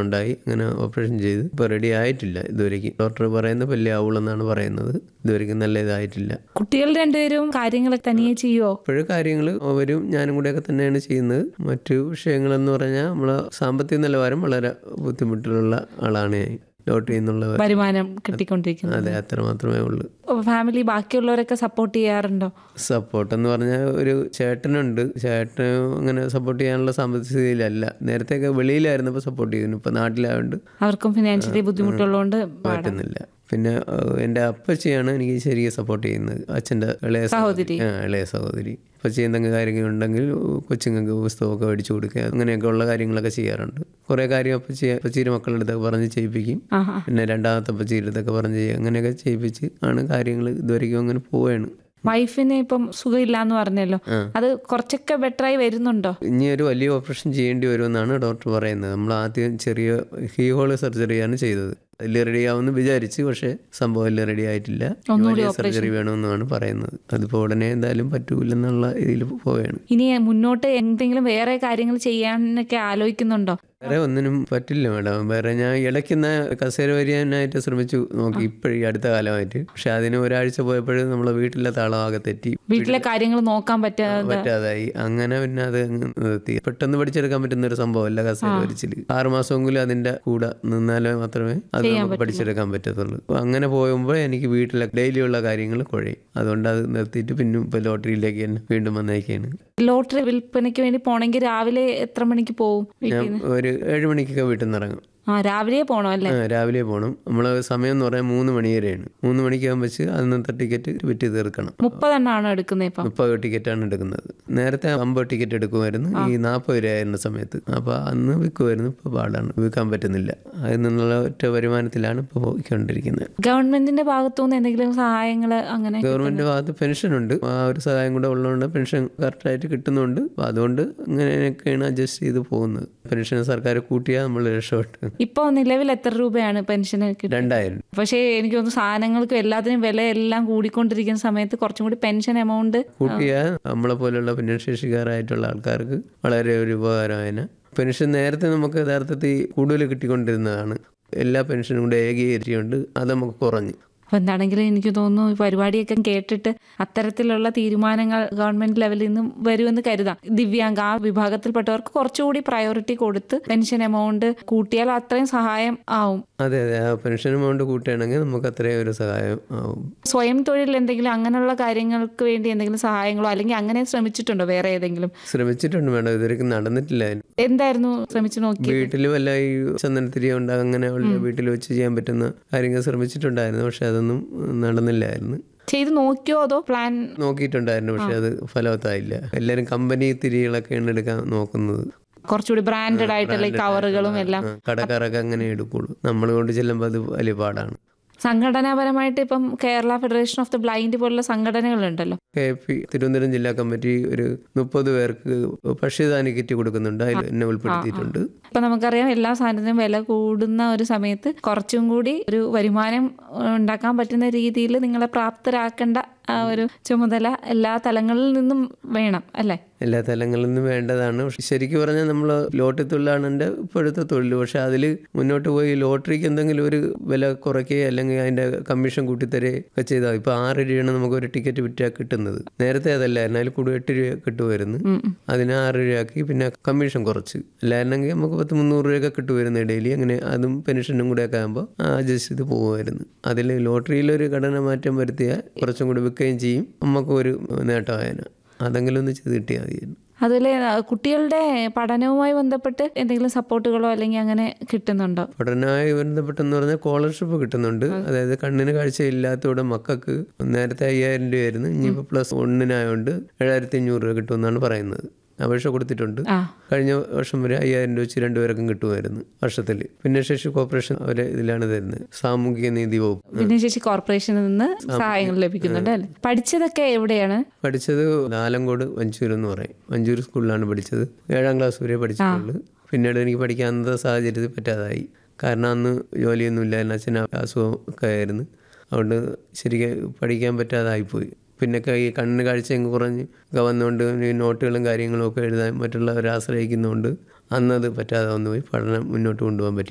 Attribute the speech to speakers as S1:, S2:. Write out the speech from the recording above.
S1: പ്രശ്നമുണ്ടായി അങ്ങനെ ഓപ്പറേഷൻ ചെയ്ത് ഇപ്പോൾ റെഡി ആയിട്ടില്ല ഇതുവരെയ്ക്കും ഡോക്ടർ പറയുന്നത് വലിയ ആവുള്ളെന്നാണ് പറയുന്നത് ഇതുവരെയ്ക്കും നല്ല ഇതായിട്ടില്ല
S2: കുട്ടികൾ രണ്ടുപേരും കാര്യങ്ങൾ തനിയെ ചെയ്യുവോ
S1: ഇപ്പോഴും കാര്യങ്ങൾ അവരും ഞാനും കൂടെയൊക്കെ തന്നെയാണ് ചെയ്യുന്നത് മറ്റു വിഷയങ്ങളെന്ന് പറഞ്ഞാൽ നമ്മളെ സാമ്പത്തിക നിലവാരം വളരെ ബുദ്ധിമുട്ടിലുള്ള ആളാണ് ഞാൻ ലോട്ടറി എന്നുള്ള
S2: വരുമാനം കിട്ടിക്കൊണ്ടിരിക്കുന്നത്
S1: അതെ അത്ര മാത്രമേ ഉള്ളൂ
S2: ഫാമിലി ബാക്കിയുള്ളവരൊക്കെ സപ്പോർട്ട് ചെയ്യാറുണ്ടോ
S1: സപ്പോർട്ട് എന്ന് പറഞ്ഞാൽ ഒരു ചേട്ടനുണ്ട് ചേട്ടന് അങ്ങനെ സപ്പോർട്ട് ചെയ്യാനുള്ള സാമ്പത്തിക സ്ഥിതിയിലല്ല നേരത്തെയൊക്കെ വെളിയിലായിരുന്നപ്പോൾ സപ്പോർട്ട് ചെയ്യുന്നു ഇപ്പോൾ നാട്ടിലായതുകൊണ്ട്
S2: അവർക്കും ഫിനാൻഷ്യലി ബുദ്ധിമുട്ടുള്ളതുകൊണ്ട്
S1: പറ്റുന്നില്ല പിന്നെ ഏഹ്, എൻ്റെ അപ്പച്ചിയാണ് എനിക്ക് ശരിക്കും സപ്പോർട്ട് ചെയ്യുന്നത് അച്ഛൻ്റെ ഇളയ സഹോദരി ആ, ഇളയ സഹോദരി അപ്പച്ചി എന്തെങ്കിലും കാര്യങ്ങളുണ്ടെങ്കിൽ കൊച്ചുങ്ങൾക്ക് പുസ്തകമൊക്കെ മേടിച്ചു കൊടുക്കുക അങ്ങനെയൊക്കെ ഉള്ള കാര്യങ്ങളൊക്കെ ചെയ്യാറുണ്ട് കുറേ കാര്യം അപ്പച്ചി അപ്പച്ചിയുടെ മക്കളുടെ അടുത്തൊക്കെ പറഞ്ഞ് ചെയ്യിപ്പിക്കും
S2: ആഹാ
S1: പിന്നെ രണ്ടാമത്തെ അപ്പച്ചിയുടെ അടുത്തൊക്കെ പറഞ്ഞ് ചെയ്യും അങ്ങനെയൊക്കെ ചെയ്യിപ്പിച്ച് ആണ് കാര്യങ്ങൾ ഇതുവരെയ്ക്കും അങ്ങനെ പോവുകയാണ്
S2: വൈഫിന് ഇപ്പം സുഖമില്ല എന്ന് പറഞ്ഞല്ലോ അത് കുറച്ചൊക്കെ ബെറ്ററായി വരുന്നുണ്ടോ
S1: ഇനി ഒരു വലിയ ഓപ്പറേഷൻ ചെയ്യേണ്ടി വരുമെന്നാണ് ഡോക്ടർ പറയുന്നത് നമ്മൾ ആദ്യം ചെറിയ ഹീ ഹോള് സർജറിയാണ് ചെയ്തത് അതിൽ റെഡി ആവുമെന്ന് വിചാരിച്ചു പക്ഷേ സംഭവം എല്ലാം റെഡി ആയിട്ടില്ല ഇനി വലിയ സർജറി വേണമെന്നാണ് പറയുന്നത് അതിപ്പോൾ ഉടനെ എന്തായാലും പറ്റൂലെന്നുള്ള ഇതിൽ പോവുകയാണ്
S2: ഇനി മുന്നോട്ട് എന്തെങ്കിലും വേറെ കാര്യങ്ങൾ ചെയ്യാനൊക്കെ ആലോചിക്കുന്നുണ്ടോ
S1: വേറെ ഒന്നിനും പറ്റില്ല മാഡം വേറെ ഞാൻ ഇടയ്ക്കുന്ന കസേര വരിയാനായിട്ട് ശ്രമിച്ചു നോക്കി ഇപ്പോഴും ഈ അടുത്ത കാലമായിട്ട് പക്ഷെ അതിന് ഒരാഴ്ച പോയപ്പോഴും നമ്മളെ വീട്ടിലെ താളമാകെ തെറ്റി
S2: വീട്ടിലെ കാര്യങ്ങൾ നോക്കാൻ പറ്റാതെ
S1: പറ്റാതായി അങ്ങനെ പിന്നെ അത് അങ്ങ് നിർത്തി പെട്ടെന്ന് പഠിച്ചെടുക്കാൻ പറ്റുന്ന ഒരു സംഭവമല്ല കസേര വരിച്ചില് ആറ് മാസമെങ്കിലും അതിന്റെ കൂടെ നിന്നാലേ മാത്രമേ അത് നമുക്ക് പഠിച്ചെടുക്കാൻ പറ്റത്തുള്ളൂ അപ്പൊ അങ്ങനെ പോകുമ്പോൾ എനിക്ക് വീട്ടിലെ ഡെയിലിയുള്ള കാര്യങ്ങൾ കുഴയും അതുകൊണ്ട് അത് നിർത്തിയിട്ട് പിന്നെ ഇപ്പൊ ലോട്ടറിയിലേക്ക് തന്നെ വീണ്ടും വന്നേക്കാണ്
S2: ലോട്ടറി വിൽപ്പനയ്ക്ക് വേണ്ടി പോണെങ്കിൽ രാവിലെ എത്ര മണിക്ക് പോവും
S1: ഞാൻ ഒരു ഏഴ് മണിക്കൊക്കെ വീട്ടിൽ നിന്ന് ഇറങ്ങും
S2: ആ രാവിലെ പോണോ അല്ലേ
S1: ആ, രാവിലെ പോകണം നമ്മൾ സമയം എന്ന് പറയാൻ മൂന്ന് മണി വരെയാണ് മൂന്ന് മണിക്കാകുമ്പോൾ വെച്ച് അന്നത്തെ ടിക്കറ്റ് വിറ്റ് തീർക്കണം
S2: മുപ്പതെണ്ണാണോ എടുക്കുന്നത് ഇപ്പം
S1: മുപ്പത് ടിക്കറ്റാണ് എടുക്കുന്നത് നേരത്തെ അമ്പത് ടിക്കറ്റ് എടുക്കുമായിരുന്നു ഈ നാൽപ്പത് രൂപ ആയിരുന്ന സമയത്ത് അപ്പോൾ അന്ന് വിൽക്കുമായിരുന്നു ഇപ്പോൾ പാടാണ് വിൽക്കാൻ പറ്റുന്നില്ല അതിൽ നിന്നുള്ള ഒറ്റ വരുമാനത്തിലാണ് ഇപ്പോൾ പോയിക്കൊണ്ടിരിക്കുന്നത്
S2: ഗവൺമെന്റിന്റെ ഭാഗത്തുനിന്ന് എന്തെങ്കിലും സഹായങ്ങൾ അങ്ങനെ
S1: ഗവൺമെന്റ് ഭാഗത്ത് പെൻഷൻ ഉണ്ട് ആ ഒരു സഹായം കൂടെ ഉള്ളതുകൊണ്ട് പെൻഷൻ കറക്റ്റായിട്ട് കിട്ടുന്നുണ്ട് അപ്പോൾ അതുകൊണ്ട് ഇങ്ങനെയൊക്കെയാണ് അഡ്ജസ്റ്റ് ചെയ്ത് പോകുന്നത് പെൻഷൻ സർക്കാർ കൂട്ടിയാൽ നമ്മൾ രക്ഷപ്പെട്ടു
S2: ഇപ്പൊ നിലവിൽ എത്ര രൂപയാണ് പെൻഷന് കിട്ടുന്നത്
S1: രണ്ടായിരം
S2: പക്ഷേ എനിക്ക് തോന്നുന്നു സാധനങ്ങൾക്കും എല്ലാത്തിനും വില എല്ലാം കൂടിക്കൊണ്ടിരിക്കുന്ന സമയത്ത് കുറച്ചും കൂടി പെൻഷൻ എമൗണ്ട്
S1: കൂട്ടിയാൽ നമ്മളെ പോലെയുള്ള ഭിന്നശേഷിക്കാരായിട്ടുള്ള ആൾക്കാർക്ക് വളരെ ഒരു ഉപകാരമായതിന് പെൻഷൻ നേരത്തെ നമുക്ക് യഥാർത്ഥത്തിൽ കൂടുതൽ കിട്ടിക്കൊണ്ടിരുന്നതാണ് എല്ലാ പെൻഷനും കൂടെ ഏകീകരിച്ചുകൊണ്ട് അത് നമുക്ക് കുറഞ്ഞു
S2: അപ്പോൾ എന്താണെങ്കിലും എനിക്ക് തോന്നുന്നു ഈ പരിപാടിയൊക്കെ കേട്ടിട്ട് അത്തരത്തിലുള്ള തീരുമാനങ്ങൾ ഗവൺമെന്റ് ലെവലിൽ നിന്നും വരുമെന്ന് കരുതാം ദിവ്യാംഗ ആ വിഭാഗത്തിൽപ്പെട്ടവർക്ക് കുറച്ചുകൂടി പ്രയോറിറ്റി കൊടുത്ത് പെൻഷൻ എമൗണ്ട് കൂട്ടിയാൽ അത്രയും സഹായം ആവും
S1: അതെ അതെ ആ പെൻഷൻ എമൗണ്ട് കൂട്ടുകയാണെങ്കിൽ നമുക്ക് അത്രയും ഒരു സഹായം ആവും
S2: സ്വയം തൊഴിൽ എന്തെങ്കിലും അങ്ങനെയുള്ള കാര്യങ്ങൾക്ക് വേണ്ടി എന്തെങ്കിലും സഹായങ്ങളോ അല്ലെങ്കിൽ അങ്ങനെ ശ്രമിച്ചിട്ടുണ്ടോ വേറെ ഏതെങ്കിലും
S1: ശ്രമിച്ചിട്ടുണ്ട് മേഡം ഇതുവരെയ്ക്കും നടന്നിട്ടില്ല അതിന്
S2: എന്തായിരുന്നു ശ്രമിച്ചു നോക്കി
S1: വീട്ടിൽ വല്ല ഈ ചന്ദനത്തിരി ഉണ്ട് അങ്ങനെ ഉള്ള വീട്ടിൽ വെച്ച് ചെയ്യാൻ പറ്റുന്ന കാര്യങ്ങൾ ശ്രമിച്ചിട്ടുണ്ടായിരുന്നു പക്ഷെ അതൊന്നും നടന്നില്ലായിരുന്നു
S2: ചെയ്ത് നോക്കിയോ അതോ പ്ലാൻ
S1: നോക്കിയിട്ടുണ്ടായിരുന്നു പക്ഷെ അത് ഫലവത്തായില്ല എല്ലാവരും കമ്പനി തിരികളൊക്കെയാണ് എടുക്കാൻ നോക്കുന്നത്
S2: കുറച്ചുകൂടി ബ്രാൻഡഡ് ആയിട്ടുള്ള ഈ കവറുകളും എല്ലാം
S1: ആ, കടക്കാരൊക്കെ അങ്ങനെ എടുക്കുള്ളൂ നമ്മൾ കൊണ്ട് ചെല്ലുമ്പോൾ അത് വലിയ പാടാണ്
S2: സംഘടനാപരമായിട്ട് ഇപ്പം Kerala federation of the blind പോലുള്ള സംഘടനകളുണ്ടല്ലോ
S1: കെ പി തിരുവനന്തപുരം ജില്ലാ കമ്മിറ്റി ഒരു മുപ്പത് പേർക്ക് ഭക്ഷ്യധാന്യ കിറ്റ് കൊടുക്കുന്നുണ്ട് അതിൽ എന്നെ ഉൾപ്പെടുത്തിയിട്ടുണ്ട്
S2: ഇപ്പൊ നമുക്കറിയാം എല്ലാ സാധനത്തിനും വില കൂടുന്ന ഒരു സമയത്ത് കുറച്ചും കൂടി ഒരു വരുമാനം ഉണ്ടാക്കാൻ പറ്റുന്ന രീതിയിൽ നിങ്ങളെ പ്രാപ്തരാക്കേണ്ട ആ ഒരു ചുമതല എല്ലാ തലങ്ങളിൽ നിന്നും വേണം അല്ലേ
S1: എല്ലാ തലങ്ങളിൽ നിന്നും വേണ്ടതാണ് പക്ഷെ ശരിക്കും പറഞ്ഞാൽ നമ്മൾ ലോട്ടറി തൊഴിലാണ് എൻ്റെ ഇപ്പോഴത്തെ തൊഴിൽ പക്ഷെ അതിൽ മുന്നോട്ട് പോയി ലോട്ടറിക്ക് എന്തെങ്കിലും ഒരു വില കുറയ്ക്കുകയോ അല്ലെങ്കിൽ അതിൻ്റെ കമ്മീഷൻ കൂട്ടിത്തരുകയോ ഒക്കെ ചെയ്താൽ ഇപ്പോൾ ആറ് രൂപയാണ് നമുക്ക് ഒരു ടിക്കറ്റ് വിറ്റാൽ കിട്ടുന്നത് നേരത്തെ അതല്ലായിരുന്നു അതിൽ കൂടുതൽ എട്ട് രൂപ കിട്ടുമായിരുന്നു അതിന് ആറ് രൂപയാക്കി പിന്നെ കമ്മീഷൻ കുറച്ച് അല്ലായിരുന്നെങ്കിൽ നമുക്ക് പത്ത് മുന്നൂറ് രൂപയൊക്കെ കിട്ടുമായിരുന്നു ഡെയിലി അങ്ങനെ അതും പെൻഷനും കൂടെ ഒക്കെ ആകുമ്പോൾ അഡ്ജസ്റ്റ് ചെയ്ത് പോകുമായിരുന്നു അതിൽ ലോട്ടറിയിലൊരു ഘടന മാറ്റം വരുത്തിയാൽ കുറച്ചും കൂടി വിൽക്കുകയും ചെയ്യും നമുക്കും ഒരു നേട്ടമായേനെ അതെങ്കിലും ഒന്ന് ചെയ്ത് കിട്ടിയാൽ മതിയായിരുന്നു
S2: അതുപോലെ ആ, കുട്ടികളുടെ പഠനവുമായി ബന്ധപ്പെട്ട് എന്തെങ്കിലും സപ്പോർട്ടുകളോ അല്ലെങ്കിൽ അങ്ങനെ കിട്ടുന്നുണ്ടോ
S1: പഠനവുമായി ബന്ധപ്പെട്ടെന്ന് പറഞ്ഞാൽ സ്കോളർഷിപ്പ് കിട്ടുന്നുണ്ട് അതായത് കണ്ണിന് കാഴ്ചയില്ലാത്തവിടെ മക്കൾക്ക് നേരത്തെ അയ്യായിരം രൂപയായിരുന്നു ഇനിയിപ്പോൾ പ്ലസ് ഒന്നിനായതുകൊണ്ട് ഏഴായിരത്തി അഞ്ഞൂറ് രൂപ കിട്ടുമെന്നാണ് പറയുന്നത് അപേക്ഷ കൊടുത്തിട്ടുണ്ട്
S2: ആ
S1: കഴിഞ്ഞ വർഷം വരെ അയ്യായിരം രൂപ വെച്ച് രണ്ടുപേർക്കും കിട്ടുമായിരുന്നു വർഷത്തിൽ ഭിന്നശേഷി കോർപ്പറേഷൻ അവരെ ഇതിലാണ് തരുന്നത് സാമൂഹിക നീതി വകുപ്പ്
S2: ഭിന്നശേഷി കോർപ്പറേഷനിൽ നിന്ന് സഹായങ്ങൾ ലഭിക്കുന്നുണ്ട് അല്ലേ പഠിച്ചതൊക്കെ എവിടെയാണ്
S1: പഠിച്ചത് നാലങ്കോട് വഞ്ചൂർ എന്ന് പറയും വഞ്ചൂർ സ്കൂളിലാണ് പഠിച്ചത് ഏഴാം ക്ലാസ് വരെ പഠിച്ചിട്ടുള്ളൂ പിന്നീട് എനിക്ക് പഠിക്കാൻ അന്നത്തെ സാഹചര്യത്തിൽ പറ്റാതായി കാരണം അന്ന് ജോലിയൊന്നും ഇല്ലായിരുന്നു അച്ഛന് അസുഖം ഒക്കെ ആയിരുന്നു അതുകൊണ്ട് ശരിക്കും പഠിക്കാൻ പറ്റാതായിപ്പോയി പിന്നെ ക- ഈ കണ്ണിന് കാഴ്ച അങ്ങ് കുറഞ്ഞ് ഒക്കെ വന്നുകൊണ്ട് ഈ നോട്ടുകളും കാര്യങ്ങളും ഒക്കെ എഴുതാൻ മറ്റുള്ളവരെ ആശ്രയിക്കുന്നതുകൊണ്ട് അന്നത് പറ്റാതെ വന്നുപോയി പഠനം മുന്നോട്ട് കൊണ്ടുപോകാൻ പറ്റി